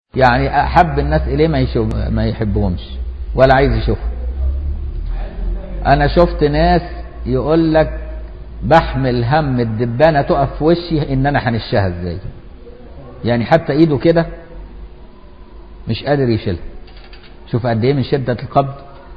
يعني احب الناس اليه ما يشوف ما يحبهمش ولا عايز يشوفهم انا شفت ناس يقول لك بحمل هم الدبانه تقف في وشي ان انا هنشها ازاي يعني حتى ايده كده مش قادر يشيلها شوف قد ايه من شده القبض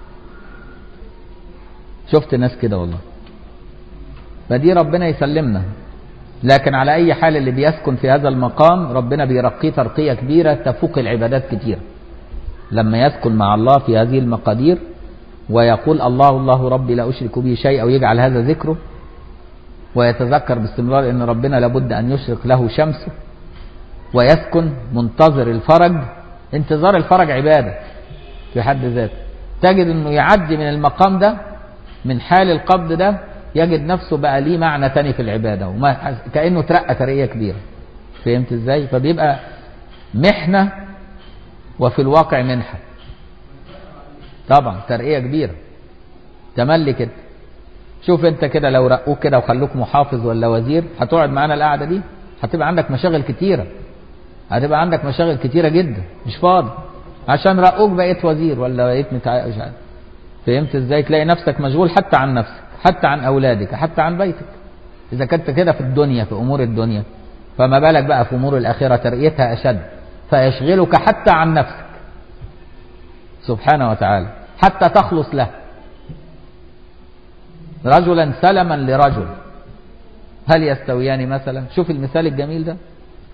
شفت ناس كده والله فدي ربنا يسلمنا لكن على اي حال اللي بيسكن في هذا المقام ربنا بيرقيه ترقيه كبيره تفوق العبادات كتير لما يسكن مع الله في هذه المقادير ويقول الله الله ربي لا اشرك به شيئا ويجعل هذا ذكره ويتذكر باستمرار ان ربنا لابد ان يشرق له شمسه ويسكن منتظر الفرج انتظار الفرج عباده في حد ذاته تجد انه يعدي من المقام ده من حال القبض ده يجد نفسه بقى ليه معنى تاني في العبادة وما كأنه ترقى ترقية كبيرة فهمت ازاي فبيبقى محنة وفي الواقع منحة طبعا ترقية كبيرة تملي كده شوف انت كده لو رقوك كده وخلوك محافظ ولا وزير هتقعد معانا القعدة دي هتبقى عندك مشاغل كتيرة هتبقى عندك مشاغل كتيرة جدا مش فاضي عشان رقوك بقيت وزير ولا بقيت متع... مش عارف فهمت ازاي تلاقي نفسك مشغول حتى عن نفسك حتى عن أولادك حتى عن بيتك إذا كنت كده في الدنيا في أمور الدنيا فما بالك بقى في أمور الآخرة ترقيتها أشد فيشغلك حتى عن نفسك سبحانه وتعالى حتى تخلص له رجلا سلما لرجل هل يستويان مثلا شوف المثال الجميل ده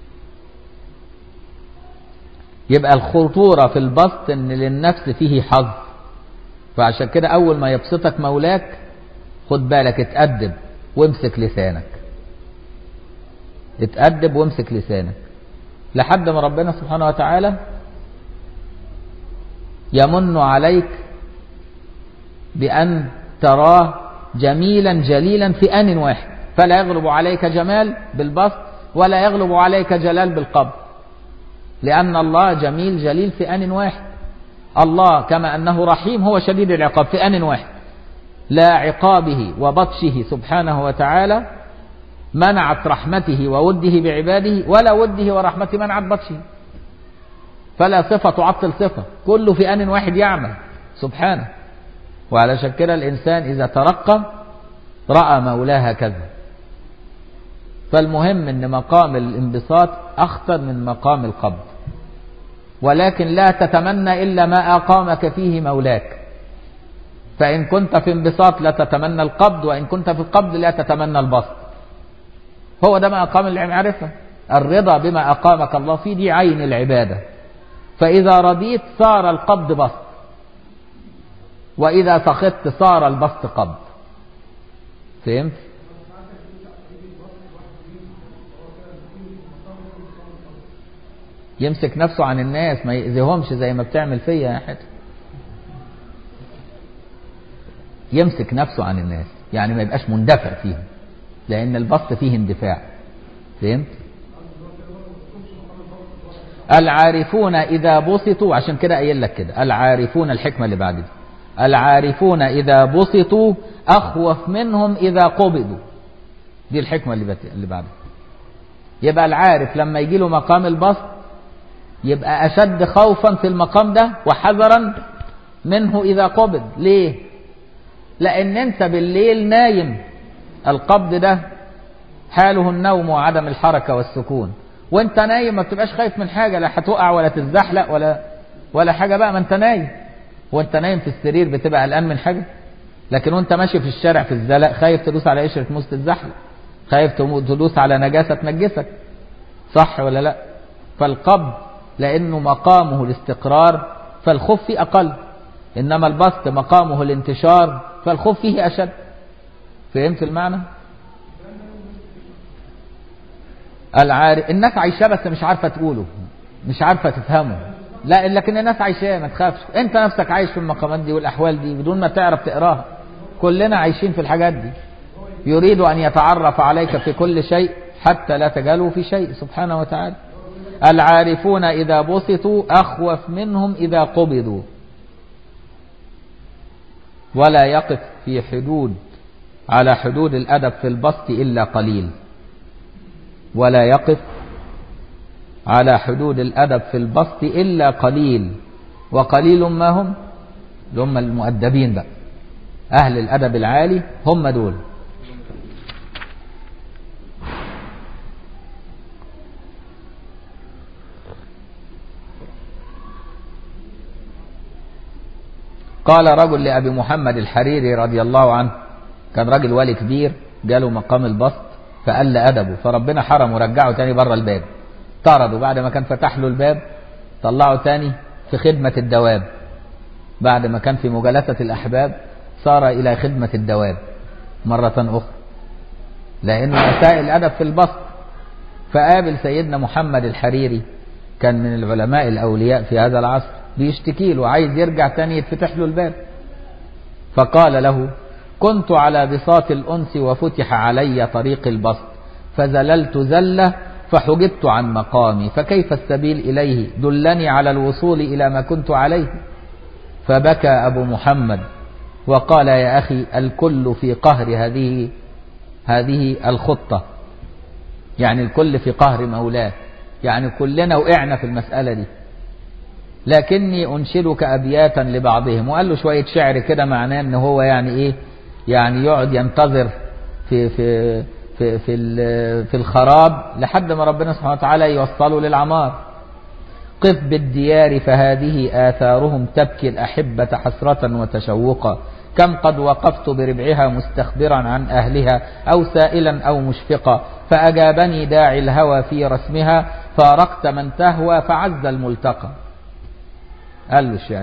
يبقى الخطورة في البسط ان للنفس فيه حظ فعشان كده اول ما يبسطك مولاك خد بالك اتأدب وامسك لسانك اتأدب وامسك لسانك لحد ما ربنا سبحانه وتعالى يمن عليك بأن تراه جميلا جليلا في آن واحد فلا يغلب عليك جمال بالبسط ولا يغلب عليك جلال بالقبض لأن الله جميل جليل في آن واحد الله كما أنه رحيم هو شديد العقاب في آن واحد لا عقابه وبطشه سبحانه وتعالى منعت رحمته ووده بعباده ولا وده ورحمته منعت بطشه فلا صفة تعطل صفة كله في آن واحد يعمل سبحانه وعلى كده الإنسان إذا ترقى رأى مولاه هكذا فالمهم أن مقام الانبساط أخطر من مقام القبض ولكن لا تتمنى إلا ما أقامك فيه مولاك فإن كنت في انبساط لا تتمنى القبض وإن كنت في القبض لا تتمنى البسط هو ده ما أقام المعرفة الرضا بما أقامك الله فيه دي عين العبادة فإذا رضيت صار القبض بسط وإذا سخطت صار البسط قبض فهمت؟ يمسك نفسه عن الناس ما يأذيهمش زي ما بتعمل فيا يا حته يمسك نفسه عن الناس يعني ما يبقاش مندفع فيهم لأن البسط فيه اندفاع فهمت؟ العارفون إذا بسطوا عشان كده قايل لك كده العارفون الحكمة اللي بعد دي العارفون إذا بسطوا أخوف منهم إذا قبضوا دي الحكمة اللي, اللي بعدها يبقى العارف لما يجي له مقام البسط يبقى أشد خوفا في المقام ده وحذرا منه إذا قبض ليه؟ لأن أنت بالليل نايم القبض ده حاله النوم وعدم الحركة والسكون وانت نايم ما بتبقاش خايف من حاجة لا هتقع ولا تتزحلق ولا ولا حاجة بقى ما انت نايم وانت نايم في السرير بتبقى قلقان من حاجة لكن وانت ماشي في الشارع في الزلق خايف تدوس على قشرة موس تتزحلق خايف تدوس على نجاسة تنجسك صح ولا لا فالقبض لأنه مقامه الاستقرار فالخوف فيه أقل إنما البسط مقامه الانتشار فالخوف فيه أشد فهمت المعنى العارف الناس عايشاه بس مش عارفة تقوله مش عارفة تفهمه لا لكن الناس عايشاه ما تخافش انت نفسك عايش في المقامات دي والأحوال دي بدون ما تعرف تقراها كلنا عايشين في الحاجات دي يريد أن يتعرف عليك في كل شيء حتى لا تجاله في شيء سبحانه وتعالى العارفون إذا بسطوا أخوف منهم إذا قبضوا ولا يقف في حدود على حدود الأدب في البسط إلا قليل ولا يقف على حدود الأدب في البسط إلا قليل وقليل ما هم اللي هم المؤدبين بقى أهل الأدب العالي هم دول قال رجل لأبي محمد الحريري رضي الله عنه كان راجل والي كبير جاله مقام البسط فقل أدبه فربنا حرمه ورجعه تاني بره الباب طرده بعد ما كان فتح له الباب طلعه تاني في خدمة الدواب بعد ما كان في مجالسة الأحباب صار إلى خدمة الدواب مرة أخرى لأنه أساء الأدب في البسط فقابل سيدنا محمد الحريري كان من العلماء الأولياء في هذا العصر بيشتكي له عايز يرجع تاني يتفتح له الباب فقال له كنت على بساط الأنس وفتح علي طريق البسط فزللت زلة فحجبت عن مقامي فكيف السبيل إليه دلني على الوصول إلى ما كنت عليه فبكى أبو محمد وقال يا أخي الكل في قهر هذه هذه الخطة يعني الكل في قهر مولاه يعني كلنا وقعنا في المسألة دي لكني أنشدك أبياتا لبعضهم وقال له شوية شعر كده معناه أن هو يعني إيه يعني يقعد ينتظر في في في في, في الخراب لحد ما ربنا سبحانه وتعالى يوصله للعمار قف بالديار فهذه آثارهم تبكي الأحبة حسرة وتشوقا كم قد وقفت بربعها مستخبرا عن أهلها أو سائلا أو مشفقا فأجابني داعي الهوى في رسمها فارقت من تهوى فعز الملتقى قال له الشعر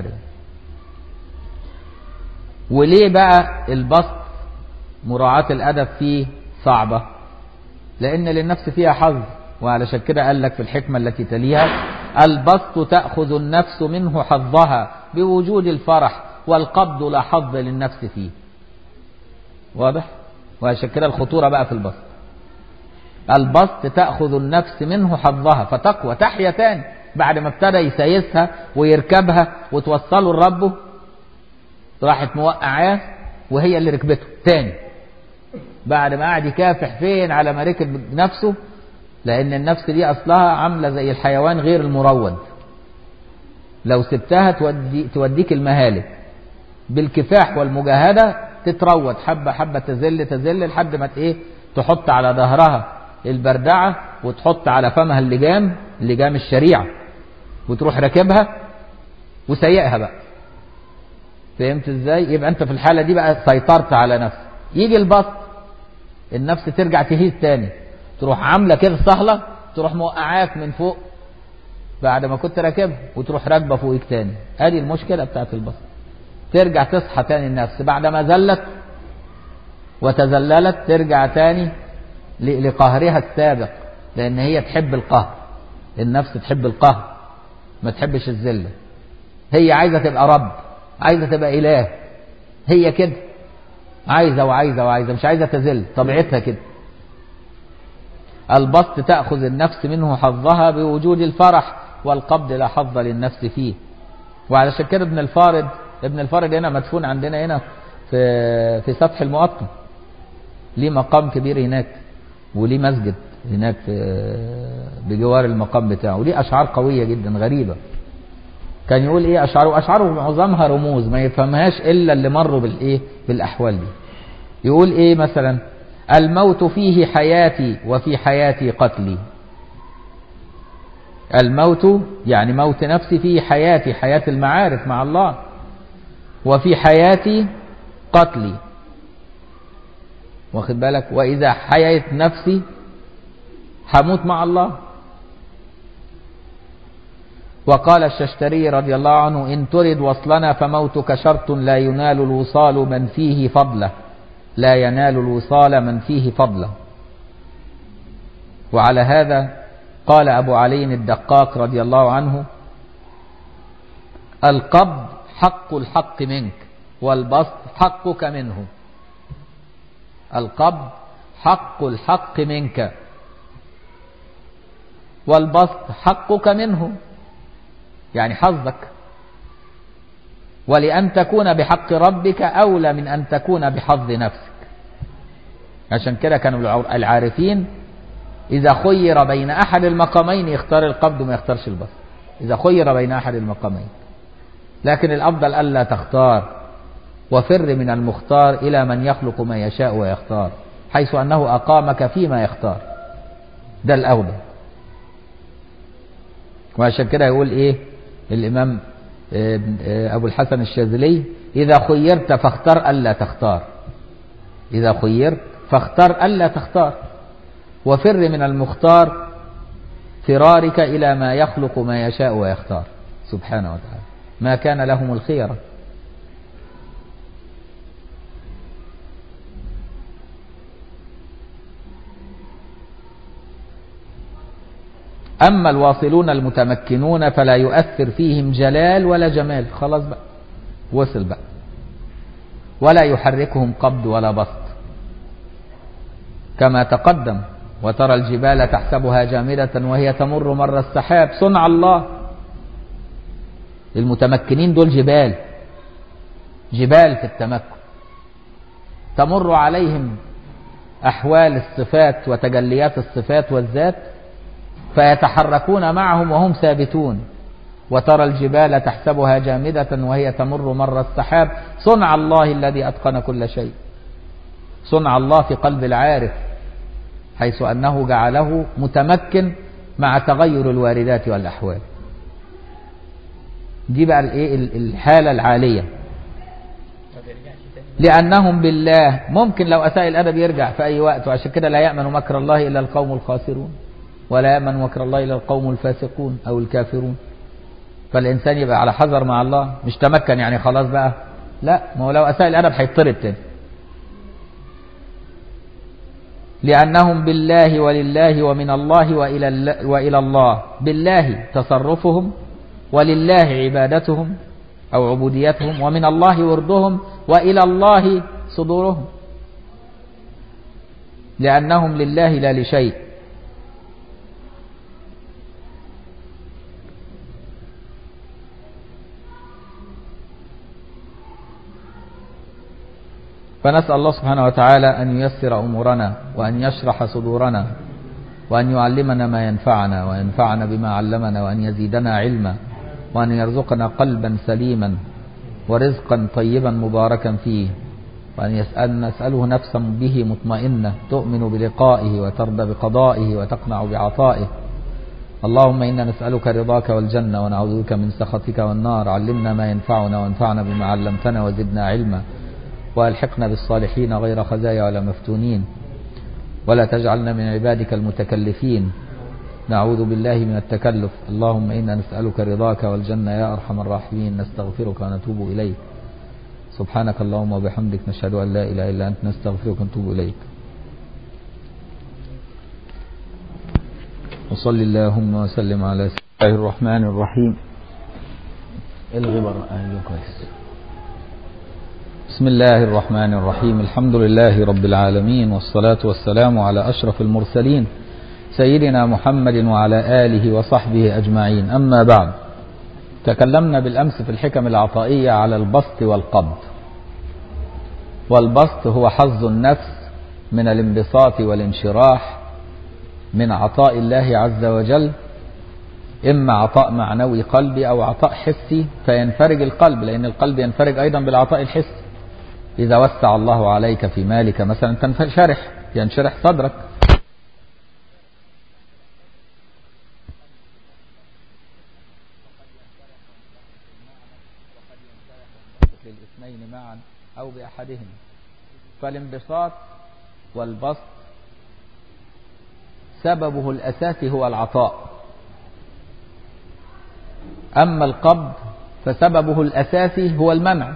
وليه بقى البسط مراعاة الأدب فيه صعبة لأن للنفس فيها حظ وعلشان كده قال لك في الحكمة التي تليها البسط تأخذ النفس منه حظها بوجود الفرح والقبض لا حظ للنفس فيه واضح وعشان كده الخطورة بقى في البسط البسط تأخذ النفس منه حظها فتقوى تحيا تاني بعد ما ابتدى يسايسها ويركبها وتوصله لربه راحت موقعاه وهي اللي ركبته تاني بعد ما قعد يكافح فين على ما ركب نفسه لأن النفس دي أصلها عاملة زي الحيوان غير المروض لو سبتها تودي توديك المهالك بالكفاح والمجاهدة تتروض حبة حبة تزل تزل لحد ما ايه تحط على ظهرها البردعة وتحط على فمها اللجام اللجام الشريعة وتروح راكبها وسيئها بقى فهمت ازاي يبقى انت في الحالة دي بقى سيطرت على نفسك يجي البسط النفس ترجع تهيز تاني تروح عاملة كده صهلة تروح موقعاك من فوق بعد ما كنت راكبها وتروح راكبة فوقك تاني ادي المشكلة بتاعت البسط ترجع تصحى تاني النفس بعد ما زلت وتزللت ترجع تاني لقهرها السابق لان هي تحب القهر النفس تحب القهر ما تحبش الذله هي عايزه تبقى رب عايزه تبقى اله هي كده عايزه وعايزه وعايزه مش عايزه تذل طبيعتها كده البسط تاخذ النفس منه حظها بوجود الفرح والقبض لا حظ للنفس فيه وعلشان كده ابن الفارض ابن الفارض هنا مدفون عندنا هنا في في سطح المقطم ليه مقام كبير هناك وليه مسجد هناك بجوار المقام بتاعه وليه أشعار قوية جدا غريبة كان يقول ايه أشعاره أشعاره معظمها رموز ما يفهمهاش إلا اللي مروا بالإيه بالأحوال دي يقول ايه مثلا الموت فيه حياتي وفي حياتي قتلي الموت يعني موت نفسي فيه حياتي حياة المعارف مع الله وفي حياتي قتلي واخد بالك وإذا حيت نفسي هموت مع الله وقال الششتري رضي الله عنه إن ترد وصلنا فموتك شرط لا ينال الوصال من فيه فضله لا ينال الوصال من فيه فضله وعلى هذا قال أبو علي الدقاق رضي الله عنه القبض حق الحق منك والبسط حقك منه القبض حق الحق منك والبسط حقك منه يعني حظك ولأن تكون بحق ربك أولى من أن تكون بحظ نفسك عشان كده كانوا العارفين إذا خير بين أحد المقامين يختار القبض وما يختارش البسط إذا خير بين أحد المقامين لكن الأفضل ألا تختار وفر من المختار إلى من يخلق ما يشاء ويختار حيث أنه أقامك فيما يختار ده الأولى وعشان كده يقول إيه الإمام أبو الحسن الشاذلي إذا خيرت فاختر ألا تختار إذا خيرت فاختر ألا تختار وفر من المختار فرارك إلى ما يخلق ما يشاء ويختار سبحانه وتعالى ما كان لهم الخيرة أما الواصلون المتمكنون فلا يؤثر فيهم جلال ولا جمال خلاص بقى وصل بقى ولا يحركهم قبض ولا بسط كما تقدم وترى الجبال تحسبها جامدة وهي تمر مر السحاب صنع الله المتمكنين دول جبال جبال في التمكن تمر عليهم أحوال الصفات وتجليات الصفات والذات فيتحركون معهم وهم ثابتون وترى الجبال تحسبها جامدة وهي تمر مر السحاب صنع الله الذي أتقن كل شيء صنع الله في قلب العارف حيث أنه جعله متمكن مع تغير الواردات والأحوال دي بقى الايه الحالة العالية لأنهم بالله ممكن لو أساء الأدب يرجع في أي وقت وعشان كده لا يأمن مكر الله إلا القوم الخاسرون ولا يأمن مكر الله إلا القوم الفاسقون أو الكافرون فالإنسان يبقى على حذر مع الله مش تمكن يعني خلاص بقى لا ما هو لو أساء الأدب هيطرد تاني لأنهم بالله ولله ومن الله وإلى, وإلى الله بالله تصرفهم ولله عبادتهم أو عبوديتهم ومن الله وردهم وإلى الله صدورهم لأنهم لله لا لشيء فنسأل الله سبحانه وتعالى أن ييسر أمورنا وأن يشرح صدورنا وأن يعلمنا ما ينفعنا وينفعنا بما علمنا وأن يزيدنا علما وأن يرزقنا قلبا سليما ورزقا طيبا مباركا فيه وأن يسأل نسأله نفسا به مطمئنة تؤمن بلقائه وترضى بقضائه وتقنع بعطائه اللهم إنا نسألك رضاك والجنة ونعوذ بك من سخطك والنار علمنا ما ينفعنا وانفعنا بما علمتنا وزدنا علما وألحقنا بالصالحين غير خزايا ولا مفتونين ولا تجعلنا من عبادك المتكلفين نعوذ بالله من التكلف اللهم إنا نسألك رضاك والجنة يا أرحم الراحمين نستغفرك ونتوب إليك سبحانك اللهم وبحمدك نشهد أن لا إله إلا أنت نستغفرك ونتوب إليك وصل اللهم وسلم على سيدنا الله الرحمن الرحيم الغبر أهل كويس بسم الله الرحمن الرحيم الحمد لله رب العالمين والصلاة والسلام على أشرف المرسلين سيدنا محمد وعلى آله وصحبه أجمعين أما بعد تكلمنا بالأمس في الحكم العطائية على البسط والقبض والبسط هو حظ النفس من الانبساط والانشراح من عطاء الله عز وجل إما عطاء معنوي قلبي أو عطاء حسي فينفرج القلب لأن القلب ينفرج أيضا بالعطاء الحسي إذا وسع الله عليك في مالك مثلا تنشرح ينشرح صدرك للاثنين معا أو بأحدهم فالانبساط والبسط سببه الأساسي هو العطاء أما القبض فسببه الأساسي هو المنع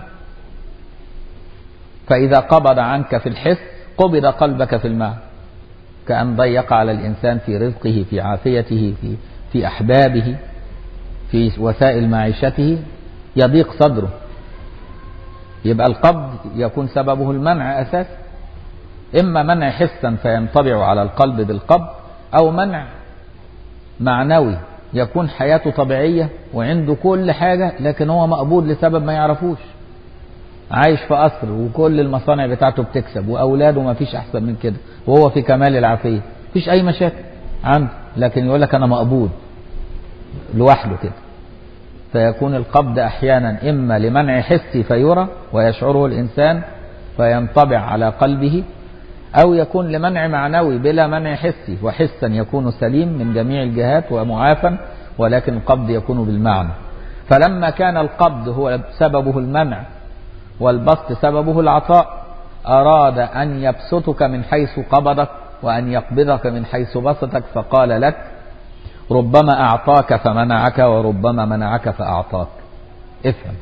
فإذا قبض عنك في الحس قبض قلبك في المعنى كأن ضيق على الإنسان في رزقه في عافيته في, في أحبابه في وسائل معيشته يضيق صدره يبقى القبض يكون سببه المنع أساس إما منع حسا فينطبع على القلب بالقبض أو منع معنوي يكون حياته طبيعية وعنده كل حاجة لكن هو مقبوض لسبب ما يعرفوش عايش في قصر وكل المصانع بتاعته بتكسب وأولاده ما فيش أحسن من كده وهو في كمال العافية فيش أي مشاكل عنده لكن يقول لك أنا مقبوض لوحده كده فيكون القبض أحيانا إما لمنع حسي فيرى ويشعره الإنسان فينطبع على قلبه أو يكون لمنع معنوي بلا منع حسي وحسا يكون سليم من جميع الجهات ومعافى ولكن القبض يكون بالمعنى فلما كان القبض هو سببه المنع والبسط سببه العطاء أراد أن يبسطك من حيث قبضك وأن يقبضك من حيث بسطك فقال لك ربما أعطاك فمنعك وربما منعك فأعطاك افهم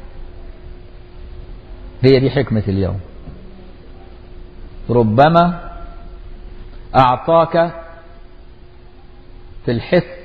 هي دي حكمة اليوم ربما أعطاك في الحس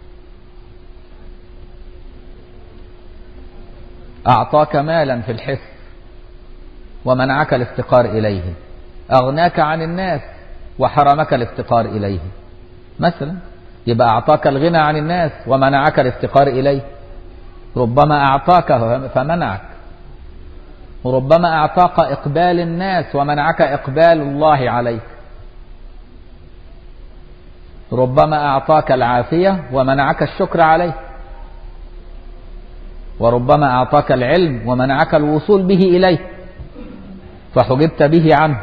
أعطاك مالا في الحس ومنعك الافتقار إليه أغناك عن الناس وحرمك الافتقار إليه مثلا يبقى أعطاك الغنى عن الناس ومنعك الافتقار إليه ربما أعطاك فمنعك وربما أعطاك إقبال الناس ومنعك إقبال الله عليك ربما أعطاك العافية ومنعك الشكر عليه وربما أعطاك العلم ومنعك الوصول به إليه فحجبت به عنه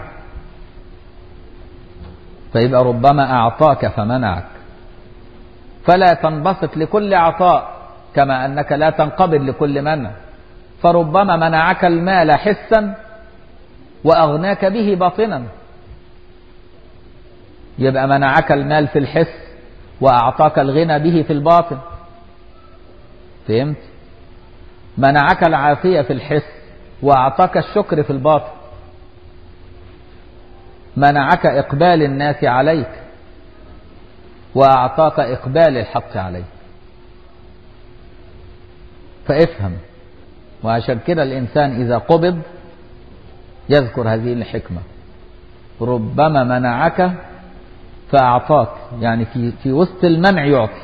فيبقى ربما أعطاك فمنعك فلا تنبسط لكل عطاء كما أنك لا تنقبض لكل منع فربما منعك المال حسا وأغناك به باطنا يبقى منعك المال في الحس وأعطاك الغنى به في الباطن فهمت منعك العافية في الحس وأعطاك الشكر في الباطن منعك إقبال الناس عليك وأعطاك إقبال الحق عليك فافهم وعشان كده الإنسان إذا قبض يذكر هذه الحكمة ربما منعك فأعطاك يعني في, في وسط المنع يعطي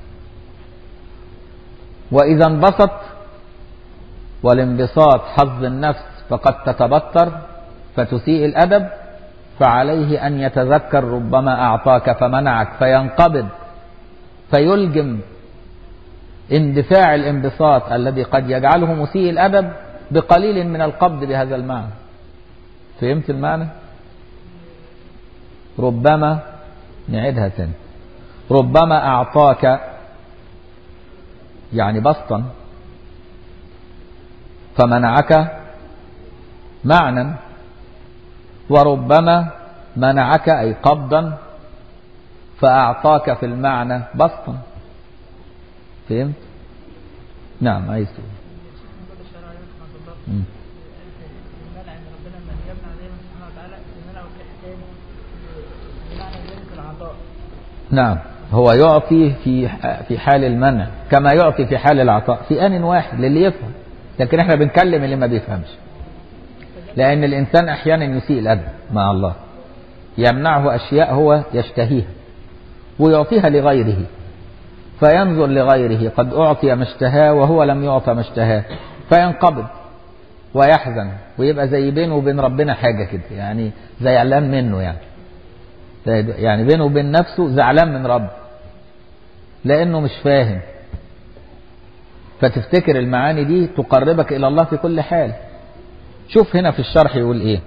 وإذا انبسط والانبساط حظ النفس فقد تتبطر فتسيء الأدب فعليه أن يتذكر ربما أعطاك فمنعك فينقبض فيلجم اندفاع الانبساط الذي قد يجعله مسيء الأدب بقليل من القبض بهذا المعنى فهمت المعنى ربما نعيدها تاني ربما أعطاك يعني بسطا فمنعك معنى وربما منعك أي قبضا فأعطاك في المعنى بسطا فهمت؟ نعم عايز تقول مم. المنع ان ربنا لما يمنع دايما سبحانه وتعالى المنع والاحسان بمعنى ذلك العطاء نعم هو يعطي في في حال المنع كما يعطي في حال العطاء في آن واحد للي يفهم لكن احنا بنكلم اللي ما بيفهمش لأن الإنسان أحيانا يسيء الأدب مع الله يمنعه أشياء هو يشتهيها ويعطيها لغيره فينظر لغيره قد أعطي ما اشتهاه وهو لم يعطى ما اشتهاه فينقبض ويحزن ويبقى زي بينه وبين ربنا حاجة كده يعني زعلان منه يعني يعني بينه وبين نفسه زعلان من رب لأنه مش فاهم فتفتكر المعاني دي تقربك إلى الله في كل حال شوف هنا في الشرح يقول إيه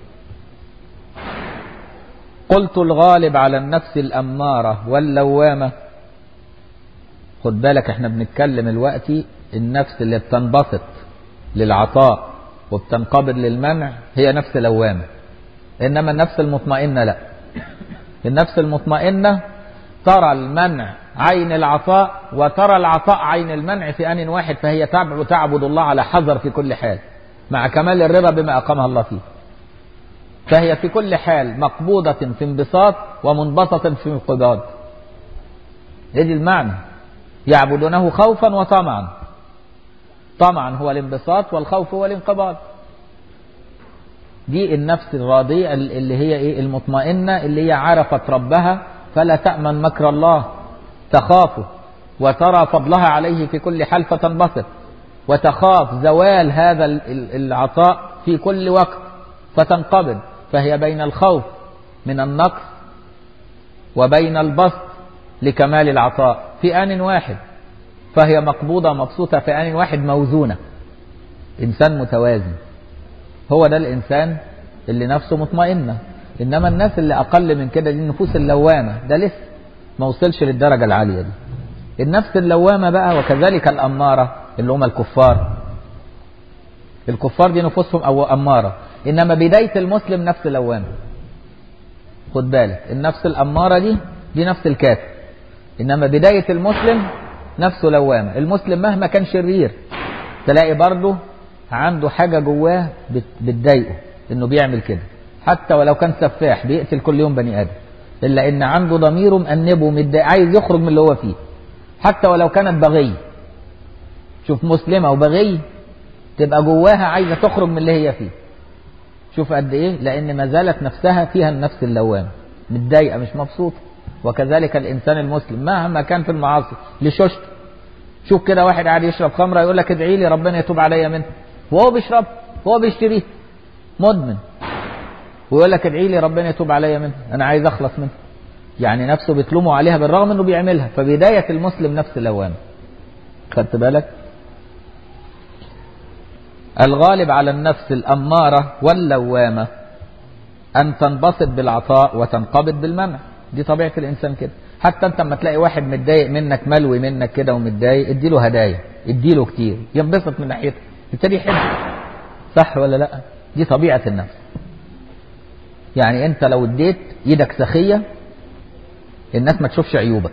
قلت الغالب على النفس الأمارة واللوامة خد بالك احنا بنتكلم الوقت النفس اللي بتنبسط للعطاء وبتنقبض للمنع هي نفس لوامة إنما النفس المطمئنة لا النفس المطمئنة ترى المنع عين العطاء وترى العطاء عين المنع في آن واحد فهي تعبد تعبد الله على حذر في كل حال مع كمال الرضا بما أقامها الله فيه فهي في كل حال مقبوضة في انبساط ومنبسطة في انقباض يجي المعنى يعبدونه خوفا وطمعا طمعا هو الانبساط والخوف هو الانقباض دي النفس الراضية اللي هي ايه المطمئنة اللي هي عرفت ربها فلا تأمن مكر الله تخافه وترى فضلها عليه في كل حال فتنبسط وتخاف زوال هذا العطاء في كل وقت فتنقبض فهي بين الخوف من النقص وبين البسط لكمال العطاء في آن واحد فهي مقبوضة مبسوطة في آن واحد موزونة إنسان متوازن هو ده الإنسان اللي نفسه مطمئنة إنما الناس اللي أقل من كده دي النفوس اللوامة ده لسه ما وصلش للدرجة العالية دي النفس اللوامة بقى وكذلك الأمارة اللي هم الكفار الكفار دي نفوسهم أو أمارة إنما بداية المسلم نفس لوامة خد بالك النفس الأمارة دي دي نفس الكافر إنما بداية المسلم نفسه لوامة المسلم مهما كان شرير تلاقي برضه عنده حاجة جواه بت- بتضايقه إنه بيعمل كده حتى ولو كان سفاح بيقتل كل يوم بني آدم إلا إن عنده ضميره مأنبه متضايق عايز يخرج من اللي هو فيه حتى ولو كانت بغي شوف مسلمة وبغي تبقى جواها عايزة تخرج من اللي هي فيه شوف قد ايه لان ما زالت نفسها فيها النفس اللوامه متضايقه مش مبسوطه وكذلك الانسان المسلم مهما كان في المعاصي لششت شوف كده واحد قاعد يشرب خمره يقول لك ادعي لي ربنا يتوب عليا منه وهو بيشرب وهو بيشتريه مدمن ويقول لك ادعي لي ربنا يتوب عليا منه انا عايز اخلص منه يعني نفسه بتلومه عليها بالرغم انه بيعملها فبدايه المسلم نفس اللوامه خدت بالك الغالب على النفس الأمارة واللوامة أن تنبسط بالعطاء وتنقبض بالمنع دي طبيعة الإنسان كده حتى أنت لما تلاقي واحد متضايق منك ملوي منك كده ومتضايق اديله هدايا اديله كتير ينبسط من ناحيتك يبتدي يحبك صح ولا لا دي طبيعة النفس يعني أنت لو اديت إيدك سخية الناس ما تشوفش عيوبك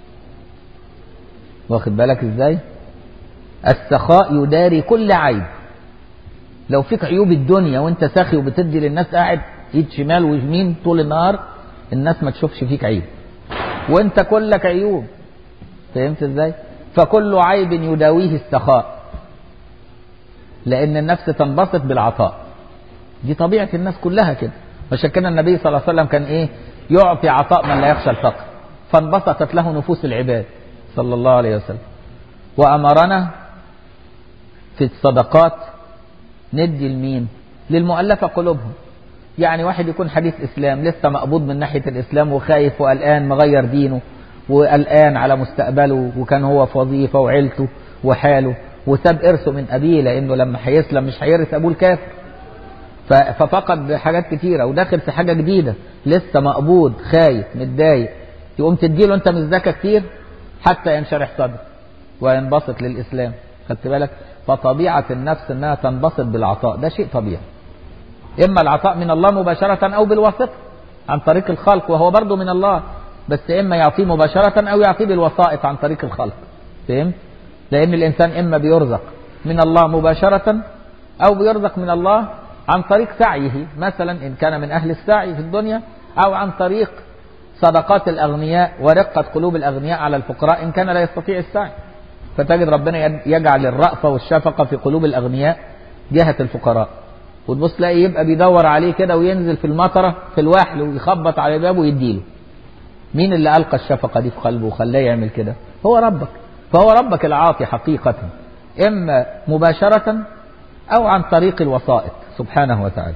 واخد بالك ازاي السخاء يداري كل عيب لو فيك عيوب الدنيا وانت ساخي وبتدي للناس قاعد ايد شمال ويمين طول النهار الناس ما تشوفش فيك عيب وانت كلك عيوب فهمت ازاي فكل عيب يداويه السخاء لان النفس تنبسط بالعطاء دي طبيعه الناس كلها كده عشان كده النبي صلى الله عليه وسلم كان ايه يعطي عطاء من لا يخشى الفقر فانبسطت له نفوس العباد صلى الله عليه وسلم وامرنا في الصدقات ندي لمين للمؤلفة قلوبهم يعني واحد يكون حديث إسلام لسه مقبوض من ناحية الإسلام وخايف وقلقان مغير دينه وقلقان على مستقبله وكان هو في وظيفة وعيلته وحاله وساب إرثه من أبيه لأنه لما هيسلم مش هيرث أبوه الكافر ف- ففقد حاجات كتيرة وداخل في حاجة جديدة لسه مقبوض خايف متضايق يقوم تديله أنت من الزكاة كتير حتى ينشرح صدره وينبسط للإسلام خدت بالك فطبيعة النفس أنها تنبسط بالعطاء ده شيء طبيعي إما العطاء من الله مباشرة أو بالواسطة عن طريق الخلق وهو برضه من الله بس إما يعطيه مباشرة أو يعطيه بالوسائط عن طريق الخلق فهمت؟ لأن الإنسان إما بيرزق من الله مباشرة أو بيرزق من الله عن طريق سعيه مثلا إن كان من أهل السعي في الدنيا أو عن طريق صدقات الأغنياء ورقة قلوب الأغنياء على الفقراء إن كان لا يستطيع السعي فتجد ربنا يد- يجعل الرأفة والشفقة في قلوب الأغنياء جهة الفقراء وتبص تلاقي يبقى بيدور عليه كده وينزل في المطرة في الوحل ويخبط على بابه ويديله مين اللي ألقى الشفقة دي في قلبه وخلاه يعمل كده هو ربك فهو ربك العاطي حقيقة إما مباشرة أو عن طريق الوسائط سبحانه وتعالى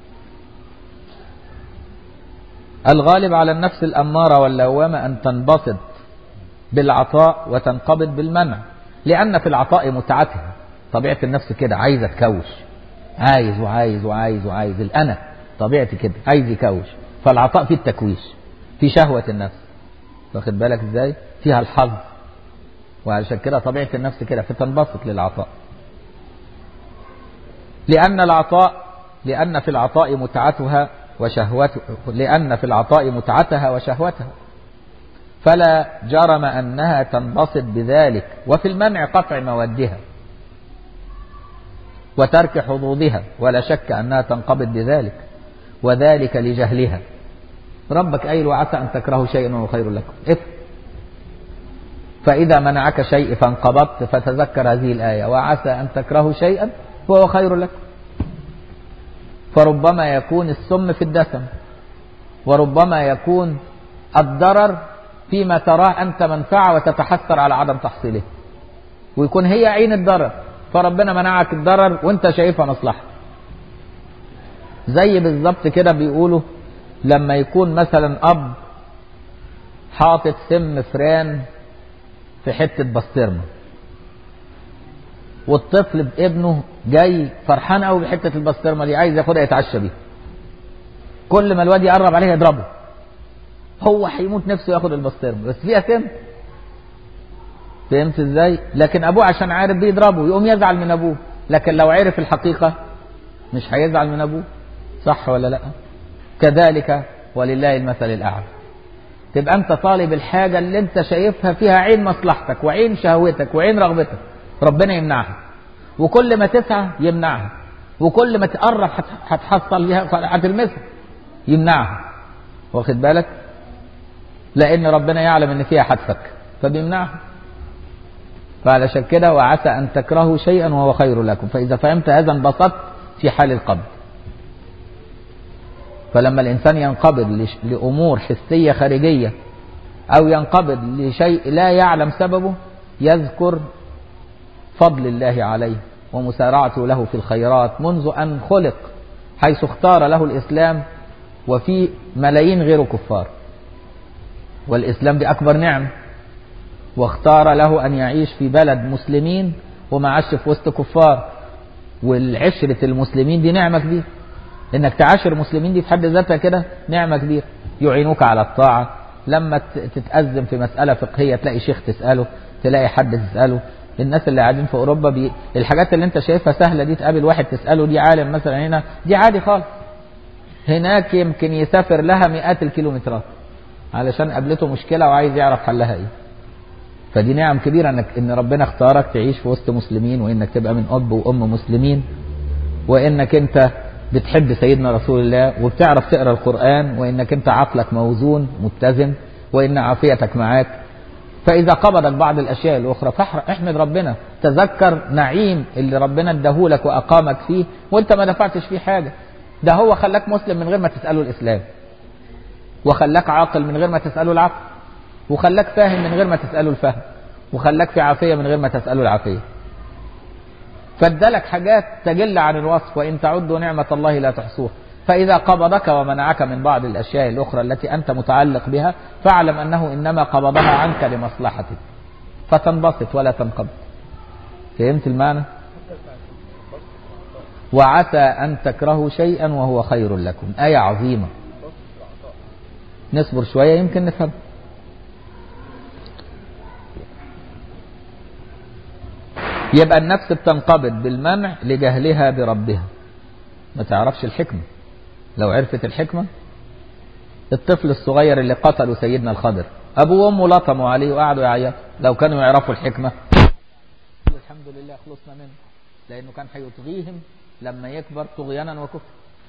الغالب على النفس الأمارة واللوامة أن تنبسط بالعطاء وتنقبض بالمنع لأن في العطاء متعتها طبيعة النفس كده عايزة تكوش عايز وعايز وعايز وعايز الأنا طبيعتي كده عايز يكوش فالعطاء فيه التكويش في شهوة النفس واخد بالك ازاي فيها الحظ وعشان كده طبيعة النفس كده فتنبسط للعطاء لأن العطاء لأن في العطاء متعتها وشهوته لأن في العطاء متعتها وشهوتها فلا جرم أنها تنبسط بذلك وفي المنع قطع مودها وترك حظوظها ولا شك أنها تنقبض بذلك وذلك لجهلها ربك قايل وعسى أن تكرهوا شيئا وهو خير لكم افهم فإذا منعك شيء فانقبضت فتذكر هذه الآية وعسى أن تكرهوا شيئا وهو خير لكم فربما يكون السم في الدسم وربما يكون الضرر فيما تراه أنت منفعة وتتحسر على عدم تحصيله ويكون هي عين الضرر فربنا منعك الضرر وانت شايفها مصلحة زي بالظبط كده بيقولوا لما يكون مثلا أب حاطط سم فران في حتة بسطرمة والطفل ابنه جاي فرحان قوي بحتة البسطرمة دي عايز ياخدها يتعشى بيها كل ما الواد يقرب عليه يضربه هو هيموت نفسه ياخد البسطرمة بس فيها سم فهمت ازاي لكن ابوه عشان عارف بيضربه يقوم يزعل من ابوه لكن لو عرف الحقيقة مش هيزعل من ابوه صح ولا لا كذلك ولله المثل الاعلى تبقى انت طالب الحاجة اللي انت شايفها فيها عين مصلحتك وعين شهوتك وعين رغبتك ربنا يمنعها وكل ما تسعى يمنعها وكل ما تقرب هتحصل بيها هتلمسها يمنعها واخد بالك لان ربنا يعلم ان فيها هتفك فبيمنعها فعلشان كده وعسى ان تكرهوا شيئا وهو خير لكم فاذا فهمت هذا انبسطت في حال القبض فلما الانسان ينقبض لامور حسيه خارجيه او ينقبض لشيء لا يعلم سببه يذكر فضل الله عليه ومسارعته له في الخيرات منذ ان خلق حيث اختار له الاسلام وفي ملايين غيره كفار والاسلام دي اكبر نعمه واختار له ان يعيش في بلد مسلمين وما عاش في وسط كفار والعشرة المسلمين دي نعمة كبيرة انك تعاشر مسلمين دي في حد ذاتها كده نعمة كبيرة يعينوك على الطاعة لما تتأزم في مسألة فقهية تلاقي شيخ تسأله تلاقي حد تسأله الناس اللي قاعدين في اوروبا بي... الحاجات اللي انت شايفها سهلة دي تقابل واحد تسأله دي عالم مثلا هنا دي عادي خالص هناك يمكن يسافر لها مئات الكيلومترات علشان قابلته مشكلة وعايز يعرف حلها ايه فدي نعم كبيرة انك ان ربنا اختارك تعيش في وسط مسلمين وانك تبقى من اب وام مسلمين وانك انت بتحب سيدنا رسول الله وبتعرف تقرا القرآن وانك انت عقلك موزون متزن وان عافيتك معاك فاذا قبضك بعض الاشياء الاخرى فاحمد ربنا تذكر نعيم اللي ربنا اداهولك واقامك فيه وانت ما دفعتش فيه حاجة ده هو خلاك مسلم من غير ما تسأله الاسلام وخلاك عاقل من غير ما تسأله العقل وخلاك فاهم من غير ما تسأله الفهم وخلاك في عافية من غير ما تسأله العافية فادلك حاجات تجل عن الوصف وإن تعدوا نعمة الله لا تحصوها فإذا قبضك ومنعك من بعض الأشياء الأخرى التي أنت متعلق بها فاعلم أنه إنما قبضها عنك لمصلحتك فتنبسط ولا تنقبض فهمت المعنى وعسى أن تكرهوا شيئا وهو خير لكم آية عظيمة نصبر شوية يمكن نفهم يبقى النفس بتنقبض بالمنع لجهلها بربها ما تعرفش الحكمة لو عرفت الحكمة الطفل الصغير اللي قتلوا سيدنا الخضر أبوه وأمه لطموا عليه وقعدوا يعيطوا لو كانوا يعرفوا الحكمة الحمد لله خلصنا منه لأنه كان هيطغيهم لما يكبر طغيانا وكفر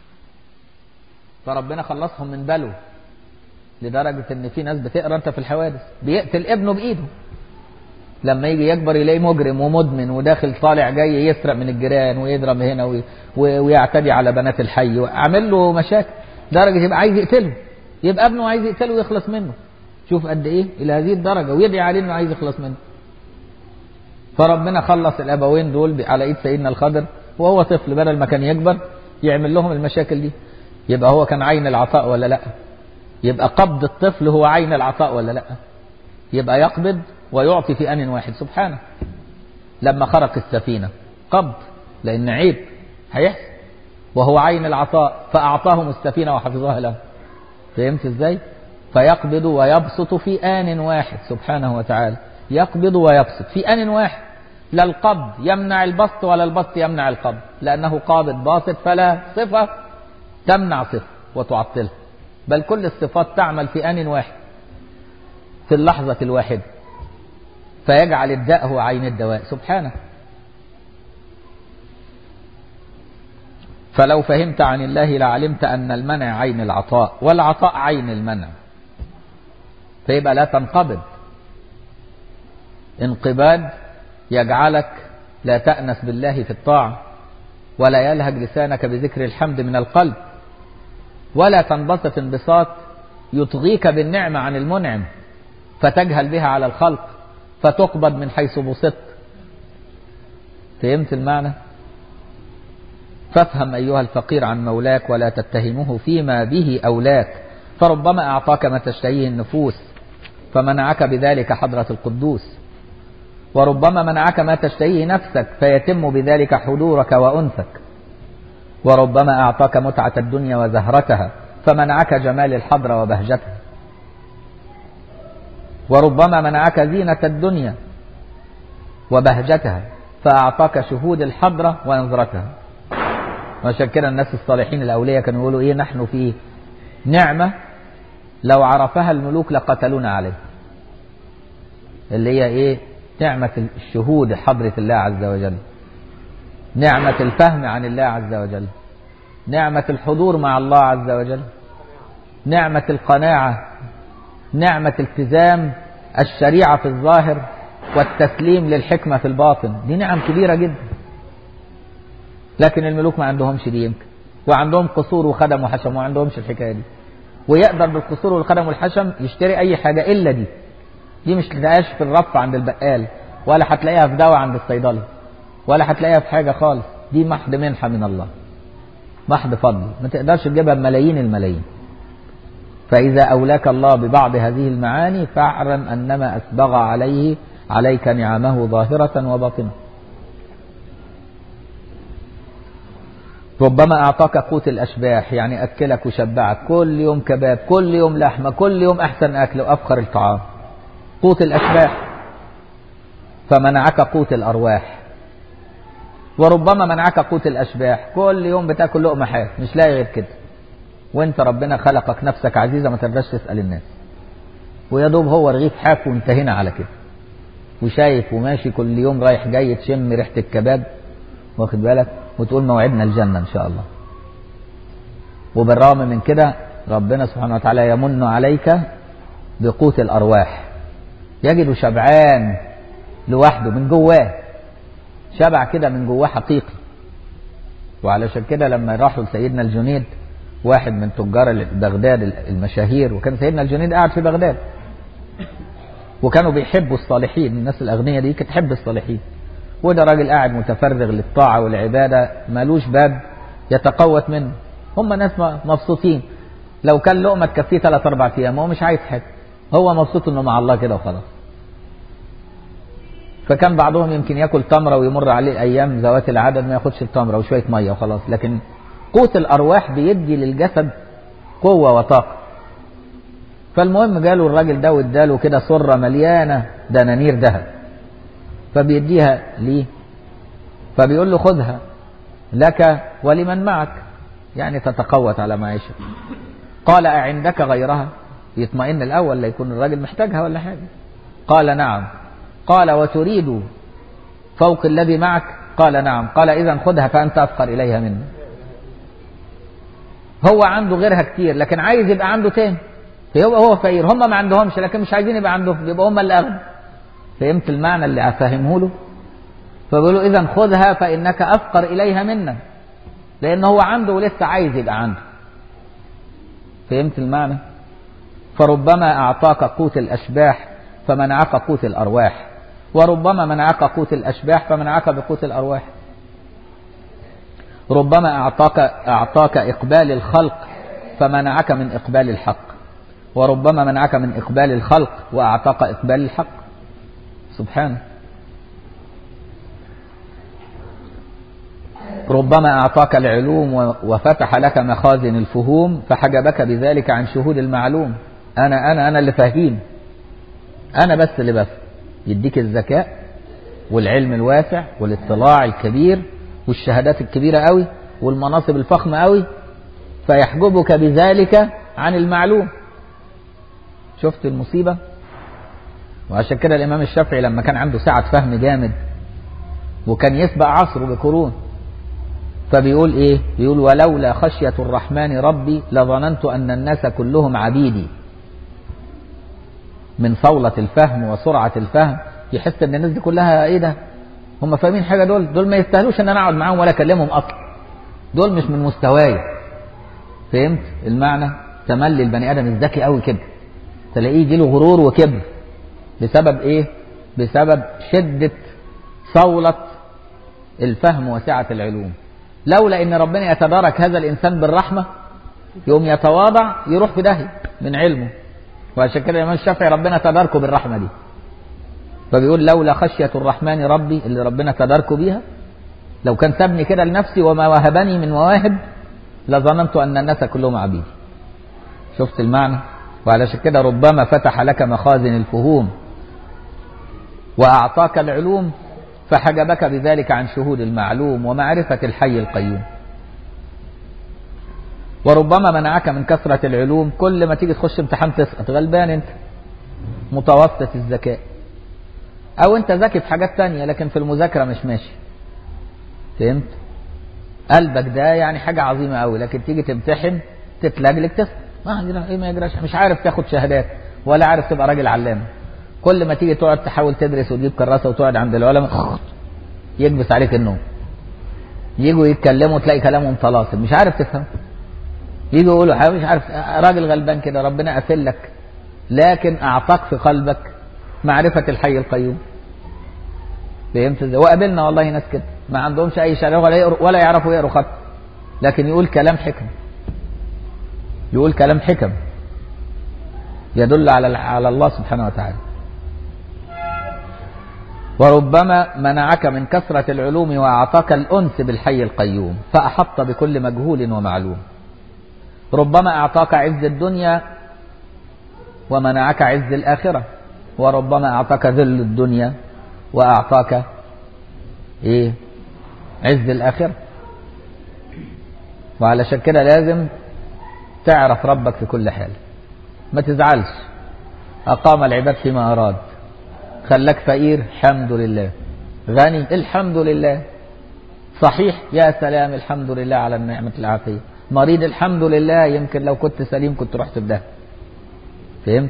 فربنا خلصهم من بلو لدرجة ان في ناس بتقرا انت في الحوادث بيقتل ابنه بايده لما يجي يكبر يلاقيه مجرم ومدمن وداخل طالع جاي يسرق من الجيران ويضرب هنا وي... ويعتدي على بنات الحي وعامل له مشاكل درجة يبقى عايز يقتله يبقى ابنه عايز يقتله ويخلص منه شوف قد ايه الى هذه الدرجة ويدعي عليه انه عايز يخلص منه فربنا خلص الابوين دول على ايد سيدنا الخضر وهو طفل بدل ما كان يكبر يعمل لهم المشاكل دي يبقى هو كان عين العطاء ولا لا يبقى قبض الطفل هو عين العطاء ولا لا يبقى يقبض ويعطي في آن واحد سبحانه لما خرق السفينة قبض لأن عيب هيحصل وهو عين العطاء فأعطاهم السفينة وحفظها له فهمت ازاي فيقبض ويبسط في آن واحد سبحانه وتعالى يقبض ويبسط في آن واحد لا القبض يمنع البسط ولا البسط يمنع القبض لأنه قابض باسط فلا صفة تمنع صفة وتعطلها بل كل الصفات تعمل في آن واحد في اللحظة الواحدة فيجعل الداء هو عين الدواء سبحانه فلو فهمت عن الله لعلمت أن المنع عين العطاء والعطاء عين المنع فيبقى لا تنقبض انقباض يجعلك لا تأنس بالله في الطاعة ولا يلهج لسانك بذكر الحمد من القلب ولا تنبسط انبساط يطغيك بالنعمة عن المنعم فتجهل بها على الخلق فتقبض من حيث بسطت فهمت المعنى فافهم أيها الفقير عن مولاك ولا تتهمه فيما به أولاك فربما أعطاك ما تشتهيه النفوس فمنعك بذلك حضرة القدوس وربما منعك ما تشتهيه نفسك فيتم بذلك حضورك وأنسك وربما أعطاك متعة الدنيا وزهرتها فمنعك جمال الحضرة وبهجتها وربما منعك زينة الدنيا وبهجتها فأعطاك شهود الحضرة ونظرتها وعشان كده الناس الصالحين الأولياء كانوا يقولوا إيه نحن في نعمة لو عرفها الملوك لقتلونا عليه اللي هي إيه نعمة الشهود حضرة الله عز وجل نعمة الفهم عن الله عز وجل نعمة الحضور مع الله عز وجل نعمة القناعة نعمة التزام الشريعة في الظاهر والتسليم للحكمة في الباطن دي نعم كبيرة جدا لكن الملوك ما عندهمش دي يمكن وعندهم قصور وخدم وحشم وما عندهمش الحكاية دي ويقدر بالقصور والخدم والحشم يشتري أي حاجة إلا دي دي مش تلاقيهاش في الرف عند البقال ولا هتلاقيها في دواء عند الصيدلي ولا هتلاقيها في حاجة خالص دي محض منحة من الله محض فضل ما تقدرش تجيبها بملايين الملايين فإذا أولاك الله ببعض هذه المعاني فاعلم أنما أسبغ عليه عليك نعمه ظاهرة وباطنة ربما أعطاك قوت الأشباح يعني أكلك وشبعك كل يوم كباب كل يوم لحمة كل يوم أحسن أكل وأفخر الطعام قوت الأشباح فمنعك قوت الأرواح وربما منعك قوت الأشباح كل يوم بتاكل لقمة حاف مش لاقي غير كده وانت ربنا خلقك نفسك عزيزة ما ترضاش تسأل الناس ويا دوب هو رغيف حاف وانتهينا على كده وشايف وماشي كل يوم رايح جاي تشم ريحة الكباب واخد بالك وتقول موعدنا الجنة إن شاء الله وبالرغم من كده ربنا سبحانه وتعالى يمن عليك بقوت الأرواح يجد شبعان لوحده من جواه شبع كده من جواه حقيقي وعلشان كده لما راحوا لسيدنا الجنيد واحد من تجار بغداد المشاهير وكان سيدنا الجنيد قاعد في بغداد وكانوا بيحبوا الصالحين الناس الأغنياء دي كانت تحب الصالحين وده راجل قاعد متفرغ للطاعة والعبادة مالوش باب يتقوت منه هم ناس مبسوطين لو كان لقمة تكفيه ثلاث أربع أيام هو مش عايز حاجة هو مبسوط إنه مع الله كده وخلاص فكان بعضهم يمكن ياكل تمرة ويمر عليه أيام ذوات العدد ما ياخدش التمرة وشوية مية وخلاص لكن قوت الأرواح بيدي للجسد قوة وطاقة فالمهم جاله الراجل ده واداله كده سرة مليانة دنانير ذهب فبيديها ليه فبيقول له خذها لك ولمن معك يعني تتقوت على معيشة قال أعندك غيرها يطمئن الأول لا يكون الراجل محتاجها ولا حاجة قال نعم قال وتريد فوق الذي معك قال نعم قال إذا خذها فأنت أفقر إليها منه هو عنده غيرها كتير لكن عايز يبقى عنده تاني فيبقى هو فقير هم ما عندهمش لكن مش عايزين يبقى عندهم يبقى هم اللي أغنى فهمت المعنى اللي أفهمه له فبيقولوا إذا خذها فإنك أفقر إليها منا لأن هو عنده ولسه عايز يبقى عنده فهمت المعنى فربما أعطاك قوت الأشباح فمنعك قوت الأرواح وربما منعك قوت الأشباح فمنعك بقوت الأرواح ربما أعطاك أعطاك إقبال الخلق فمنعك من إقبال الحق وربما منعك من إقبال الخلق وأعطاك إقبال الحق سبحانه ربما أعطاك العلوم وفتح لك مخازن الفهوم فحجبك بذلك عن شهود المعلوم أنا أنا أنا اللي فاهيم أنا بس اللي بس يديك الذكاء والعلم الواسع والاطلاع الكبير والشهادات الكبيرة قوي والمناصب الفخمة قوي فيحجبك بذلك عن المعلوم شفت المصيبة وعشان كده الإمام الشافعي لما كان عنده سعة فهم جامد وكان يسبق عصره بقرون فبيقول إيه بيقول ولولا خشية الرحمن ربي لظننت أن الناس كلهم عبيدي من صولة الفهم وسرعة الفهم يحس ان الناس دي كلها ايه ده هم فاهمين حاجة دول دول ما يستاهلوش ان انا اقعد معاهم ولا اكلمهم اصلا دول مش من مستواي فهمت المعنى تملي البني ادم الذكي قوي كده تلاقيه يجي له غرور وكبر بسبب ايه بسبب شدة صولة الفهم وسعة العلوم لولا ان ربنا يتبارك هذا الانسان بالرحمة يوم يتواضع يروح في داهية من علمه وعشان كده الإمام الشافعي ربنا تداركه بالرحمة دي فبيقول لولا خشية الرحمن ربي اللي ربنا تداركه بيها لو كان سابني كده لنفسي وما وهبني من مواهب لظننت أن الناس كلهم عبيدي شفت المعنى وعلشان كده ربما فتح لك مخازن الفهوم وأعطاك العلوم فحجبك بذلك عن شهود المعلوم ومعرفة الحي القيوم وربما منعك من كثرة العلوم كل ما تيجي تخش امتحان تسقط غلبان انت متوسط الذكاء او انت ذكي في حاجات تانية لكن في المذاكرة مش ماشي فهمت قلبك ده يعني حاجة عظيمة قوي لكن تيجي تمتحن تتلجلج تسقط ما يجرى ايه ما يجراش مش عارف تاخد شهادات ولا عارف تبقى راجل علامة كل ما تيجي تقعد تحاول تدرس وتجيب كراسة وتقعد عند العلماء يكبس عليك النوم يجوا يتكلموا تلاقي كلامهم طلاسم مش عارف تفهم يجوا يقولوا حاجة مش عارف راجل غلبان كده ربنا قافل لك لكن اعطاك في قلبك معرفة الحي القيوم فهمت ازاي وقابلنا والله ناس كده ما عندهمش اي شهاده ولا يقروا ولا يعرفوا يقروا خط لكن يقول كلام حكم يقول كلام حكم يدل على على الله سبحانه وتعالى وربما منعك من كثرة العلوم وأعطاك الأنس بالحي القيوم فأحط بكل مجهول ومعلوم ربما أعطاك عز الدنيا ومنعك عز الآخرة وربما أعطاك ذل الدنيا وأعطاك إيه عز الآخرة وعلشان كده لازم تعرف ربك في كل حال ما تزعلش أقام العباد فيما أراد خلاك فقير الحمد لله غني الحمد لله صحيح يا سلام الحمد لله على النعمة العافية مريض الحمد لله يمكن لو كنت سليم كنت رحت في ده فهمت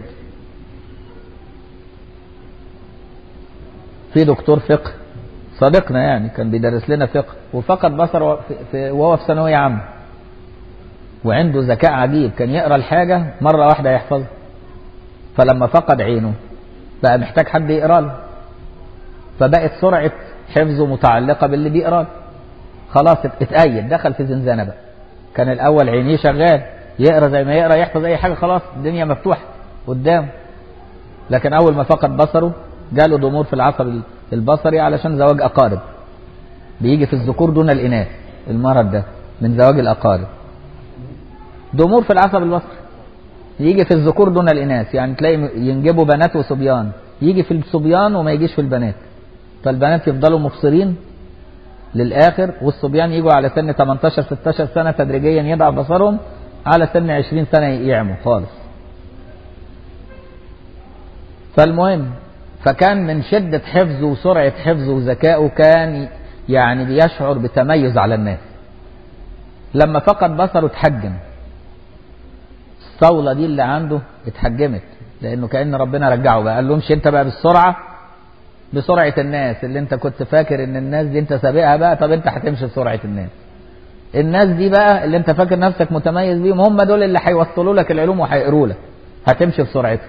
في دكتور فقه صديقنا يعني كان بيدرس لنا فقه وفقد بصره وهو في ثانوية عامة وعنده ذكاء عجيب كان يقرا الحاجة مرة واحدة يحفظها فلما فقد عينه بقى محتاج حد يقرا له فبقت سرعة حفظه متعلقة باللي بيقرا له خلاص اتأيد دخل في زنزانة بقى كان الأول عينيه شغال يقرا زي ما يقرا يحفظ أي حاجة خلاص الدنيا مفتوحة قدامه لكن أول ما فقد بصره جاله ضمور في العصب البصري علشان زواج أقارب بيجي في الذكور دون الإناث المرض ده من زواج الأقارب ضمور في العصب البصري يجي في الذكور دون الإناث يعني تلاقي ينجبوا بنات وصبيان يجي في الصبيان وما يجيش في البنات فالبنات يفضلوا مبصرين للآخر والصبيان يجوا على سن 18 16 سنة تدريجيا يضعف بصرهم على سن 20 سنة يعموا خالص فالمهم فكان من شدة حفظه وسرعة حفظه وذكائه كان يعني بيشعر بتميز على الناس لما فقد بصره اتحجم الصولة دي اللي عنده اتحجمت لأنه كأن ربنا رجعه بقى قال لهمش أنت بقى بالسرعة بسرعة الناس اللي أنت كنت فاكر إن الناس دي أنت سابقها بقى طب أنت هتمشي بسرعة الناس الناس دي بقى اللي أنت فاكر نفسك متميز بيهم هم دول اللي هيوصلوا لك العلوم وهيقروا لك هتمشي بسرعتهم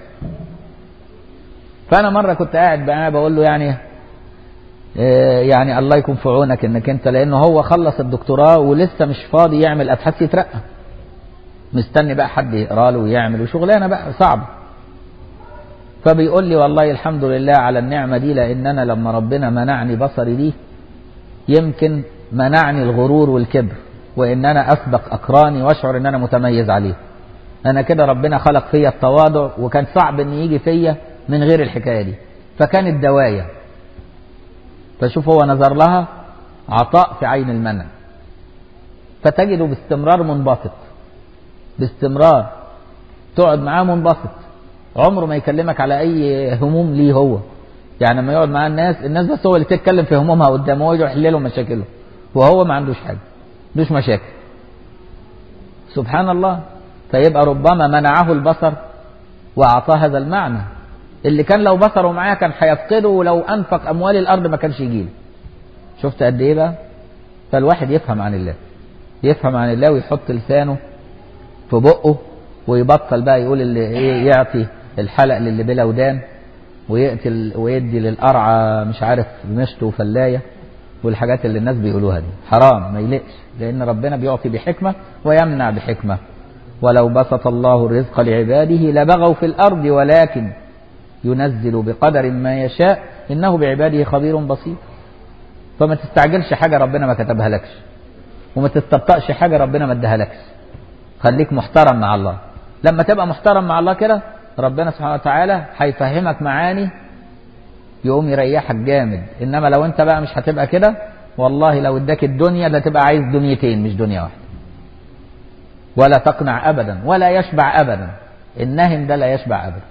فأنا مرة كنت قاعد بقى بقول له يعني يعني الله يكون في عونك انك انت لانه هو خلص الدكتوراه ولسه مش فاضي يعمل ابحاث يترقى مستني بقى حد يقرا له ويعمل وشغلانه بقى صعبه فبيقول لي والله الحمد لله على النعمه دي لان انا لما ربنا منعني بصري دي يمكن منعني الغرور والكبر وان انا اسبق اقراني واشعر ان انا متميز عليه انا كده ربنا خلق فيا التواضع وكان صعب ان يجي فيا من غير الحكايه دي فكانت دوايه فشوف هو نظر لها عطاء في عين المنع فتجده باستمرار منبسط باستمرار تقعد معاه منبسط عمره ما يكلمك على اي هموم ليه هو يعني لما يقعد مع الناس الناس بس هو اللي تتكلم في همومها قدامه هو يحل لهم مشاكلهم وهو ما عندوش حاجه ما عندوش مشاكل سبحان الله فيبقى ربما منعه البصر واعطاه هذا المعنى اللي كان لو بصره معاه كان هيفقده ولو انفق اموال الارض ما كانش يجيله شفت قد ايه بقى فالواحد يفهم عن الله يفهم عن الله ويحط لسانه في بقه ويبطل بقى يقول اللي ايه يعطي الحلق للي بلا ودان ويقتل ويدي للقرعه مش عارف مشط وفلايه والحاجات اللي الناس بيقولوها دي حرام ما يلقش لان ربنا بيعطي بحكمه ويمنع بحكمه ولو بسط الله الرزق لعباده لبغوا في الأرض ولكن ينزل بقدر ما يشاء إنه بعباده خبير بصير فما تستعجلش حاجة ربنا ما كتبها لكش وما تستبطأش حاجة ربنا ما اداها لكش خليك محترم مع الله لما تبقى محترم مع الله كده ربنا سبحانه وتعالى هيفهمك معاني يقوم يريحك جامد انما لو انت بقى مش هتبقى كده والله لو اداك الدنيا ده تبقى عايز دنيتين مش دنيا واحده ولا تقنع ابدا ولا يشبع ابدا النهم ده لا يشبع ابدا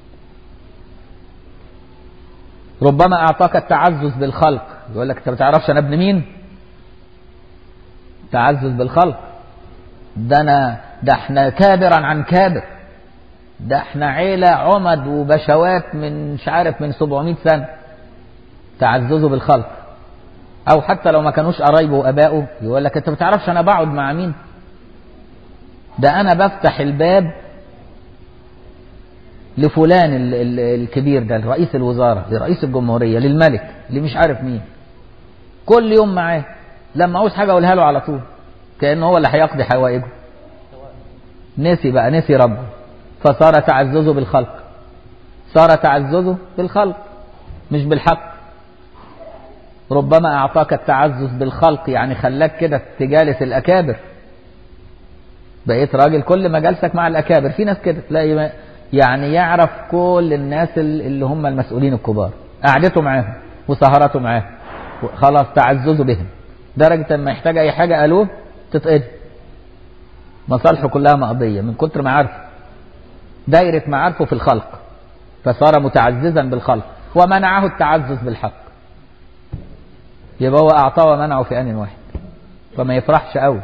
ربما اعطاك التعزز بالخلق يقول لك انت ما تعرفش انا ابن مين تعزز بالخلق ده انا ده احنا كابرا عن كابر ده احنا عيلة عمد وبشوات من مش عارف من 700 سنة تعززوا بالخلق او حتى لو ما كانوش قرايبه وابائه يقول لك انت ما تعرفش انا بقعد مع مين ده انا بفتح الباب لفلان ال ال الكبير ده لرئيس الوزارة لرئيس الجمهورية للملك اللي مش عارف مين كل يوم معاه لما عاوز حاجة اقولها له على طول كأنه هو اللي هيقضي حوائجه نسي بقى نسي ربه فصار تعززه بالخلق صار تعززه بالخلق مش بالحق ربما أعطاك التعزز بالخلق يعني خلاك كده تجالس الأكابر بقيت راجل كل ما جلسك مع الأكابر في ناس كده تلاقي يعني يعرف كل الناس اللي هم المسؤولين الكبار قعدته معاهم وسهرته معاهم خلاص تعززوا بهم درجة ما يحتاج أي حاجة قالوه تتقضي مصالحه كلها مقضية من كتر ما عارفه دايرة معارفه في الخلق فصار متعززا بالخلق ومنعه التعزز بالحق يبقى هو أعطاه ومنعه في آن واحد فما يفرحش قوي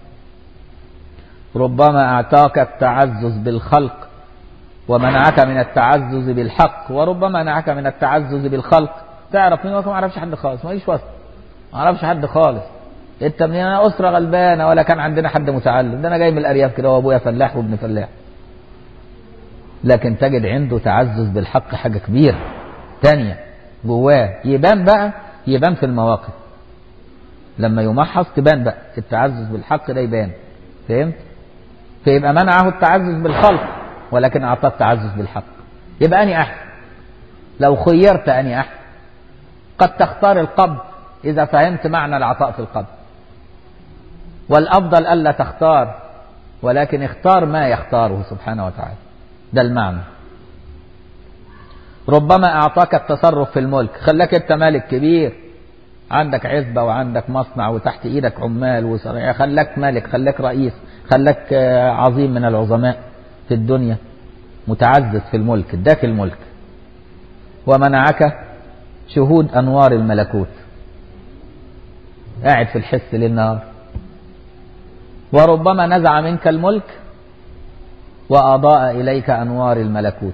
ربما أعطاك التعزز بالخلق ومنعك من التعزز بالحق وربما منعك من التعزز بالخلق تعرف مين ما اعرفش حد خالص ماليش واسطه ما اعرفش حد خالص انت من انا اسره غلبانه ولا كان عندنا حد متعلم ده انا جاي من الارياف كده وابويا فلاح وابن فلاح لكن تجد عنده تعزز بالحق حاجه كبيره تانية جواه يبان بقى يبان في المواقف لما يمحص تبان بقى التعزز بالحق ده يبان فهمت فيبقى منعه التعزز بالخلق ولكن اعطاه التعزز بالحق يبقى اني احسن لو خيرت اني احسن قد تختار القبض اذا فهمت معنى العطاء في القبض والافضل الا تختار ولكن اختار ما يختاره سبحانه وتعالى ده المعنى ربما اعطاك التصرف في الملك خلاك انت مالك كبير عندك عزبه وعندك مصنع وتحت ايدك عمال وصنايع خلاك مالك خلاك رئيس خلاك عظيم من العظماء في الدنيا متعزز في الملك اداك الملك ومنعك شهود انوار الملكوت قاعد في الحس للنار وربما نزع منك الملك وأضاء إليك أنوار الملكوت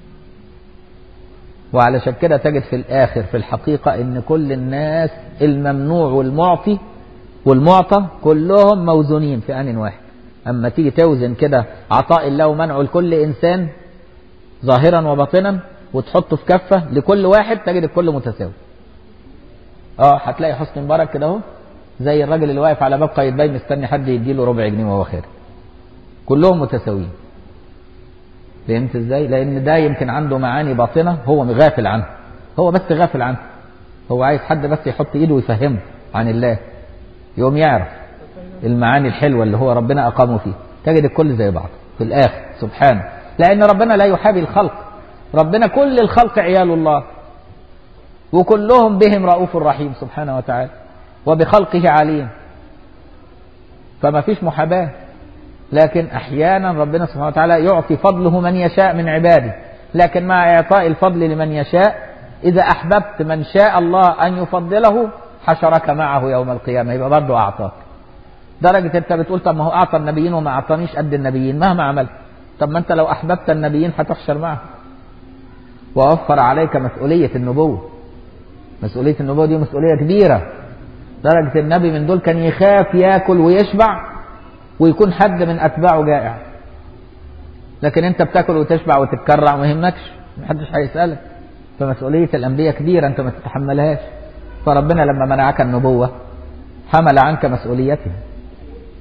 وعلشان كده تجد في الآخر في الحقيقة إن كل الناس الممنوع والمعطي والمعطى كلهم موزونين في آن واحد أما تيجي توزن كده عطاء الله ومنعه لكل إنسان ظاهرا وباطنا وتحطه في كفة لكل واحد تجد الكل متساوي اه هتلاقي حسني مبارك كده اهو زي الراجل اللي واقف على باب قايتباي مستني حد يديله ربع جنيه وهو خارج كلهم متساويين فهمت ازاي لان ده يمكن عنده معاني باطنه هو غافل عنها هو بس غافل عنها هو عايز حد بس يحط ايده ويفهمه عن الله يقوم يعرف المعاني الحلوه اللي هو ربنا اقامه فيه تجد الكل زي بعض في الاخر سبحانه لان ربنا لا يحابي الخلق ربنا كل الخلق عيال الله وكلهم بهم رؤوف رحيم سبحانه وتعالى وبخلقه عليم فما فيش محاباة لكن أحيانا ربنا سبحانه وتعالى يعطي فضله من يشاء من عباده لكن مع إعطاء الفضل لمن يشاء إذا أحببت من شاء الله أن يفضله حشرك معه يوم القيامة يبقى برضه أعطاك درجة أنت بتقول طب ما هو أعطى النبيين وما أعطانيش قد النبيين مهما عملت طب ما أنت لو أحببت النبيين هتحشر معه ووفر عليك مسؤولية النبوة مسؤولية النبوة دي مسؤولية كبيرة درجة النبي من دول كان يخاف ياكل ويشبع ويكون حد من أتباعه جائع لكن أنت بتاكل وتشبع وتتكرع ما يهمكش محدش هيسألك فمسؤولية الأنبياء كبيرة أنت ما تتحملهاش فربنا لما منعك النبوة حمل عنك مسؤوليتها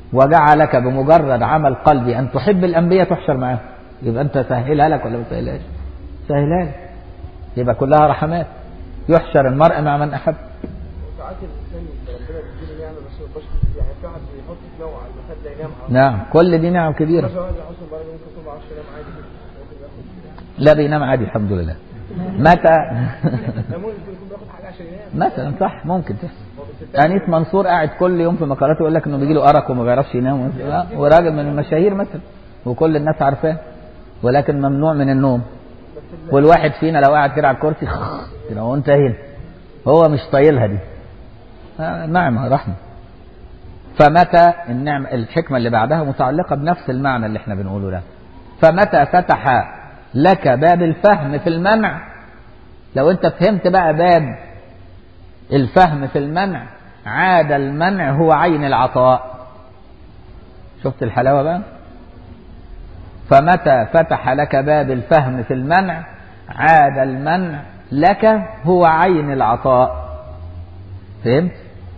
وجعلك بمجرد عمل قلبي أن تحب الأنبياء تحشر معاهم يبقى أنت سهلها لك ولا ما سهلهاش سهلها لك يبقى كلها رحمات يحشر المرء مع من أحب ساعات الانسان ربنا بيديله نعمه بس ما يبقاش يعني في واحد بيحط في نوع على المخده ينام على نعم كل دي نعم كبيرة مثلا واحد يحصل برضه ممكن يكون ما يعرفش ينام عادي كده ممكن ياخد لا بينام عادي الحمد لله متى ممكن يكون بياخد حاجه عشان ينام مثلا صح ممكن تحصل هو بالستات أنيس منصور قاعد كل يوم في مقالاته يقول لك إنه بيجي له أرق وما بيعرفش ينام لا، وراجل من المشاهير مثلا وكل الناس عارفاه ولكن ممنوع من النوم والواحد فينا لو قاعد كده على الكرسي كده هو انت هنا هو مش طايلها دي آه، نعمة رحمة فمتى النعمة الحكمة اللي بعدها متعلقة بنفس المعنى اللي احنا بنقوله ده فمتى فتح لك باب الفهم في المنع لو انت فهمت بقى باب الفهم في المنع عاد المنع هو عين العطاء شفت الحلاوة بقى فمتى فتح لك باب الفهم في المنع عاد المنع لك هو عين العطاء فهمت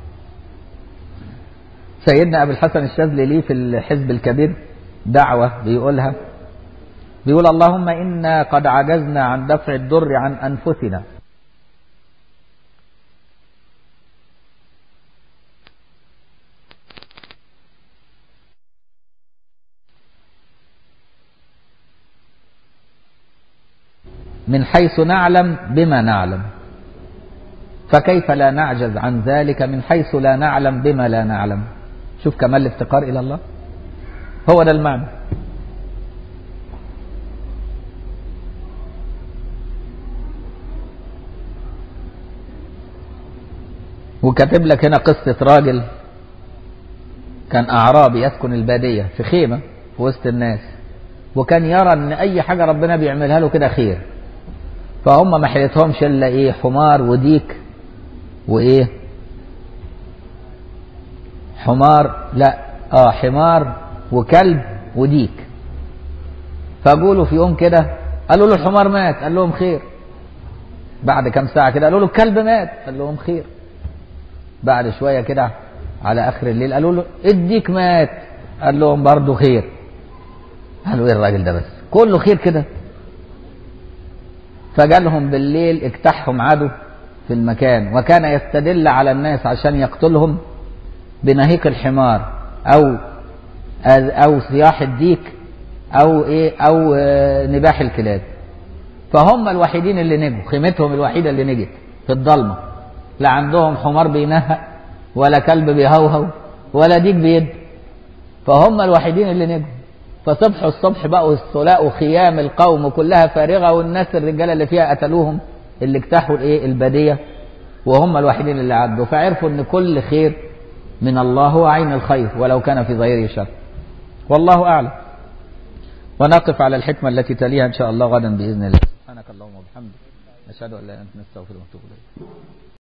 سيدنا أبو الحسن الشاذلي ليه في الحزب الكبير دعوة بيقولها بيقول اللهم إنا قد عجزنا عن دفع الضر عن أنفسنا من حيث نعلم بما نعلم فكيف لا نعجز عن ذلك من حيث لا نعلم بما لا نعلم شوف كمال الافتقار إلى الله هو ده المعنى وكاتب لك هنا قصة راجل كان أعرابي يسكن البادية في خيمة في وسط الناس وكان يرى ان اي حاجة ربنا بيعملها له كده خير فهم ما حيلتهمش الا ايه حمار وديك وايه حمار لا اه حمار وكلب وديك فقولوا في يوم كده قالوا له الحمار مات قال لهم خير بعد كم ساعة كده قالوا له الكلب مات قال لهم خير بعد شوية كده على آخر الليل قالوا له الديك مات قال لهم برضه خير قالوا ايه الراجل ده بس كله خير كده فجالهم بالليل اجتاحهم عدو في المكان وكان يستدل على الناس عشان يقتلهم بنهيق الحمار او او صياح الديك او ايه او آه، نباح الكلاب فهم الوحيدين اللي نجوا خيمتهم الوحيده اللي نجت في الضلمه لا عندهم حمار بينهق ولا كلب بيهوهو ولا ديك بيد فهم الوحيدين اللي نجوا فصبحوا الصبح بقوا الصلاء وخيام القوم كلها فارغه والناس الرجاله اللي فيها قتلوهم اللي اجتاحوا الايه الباديه وهم الوحيدين اللي عدوا فعرفوا ان كل خير من الله هو عين الخير ولو كان في ظاهره شر والله اعلم ونقف على الحكمه التي تليها ان شاء الله غدا باذن الله سبحانك اللهم وبحمدك نشهد ان لا اله الا انت نستغفرك ونتوب اليك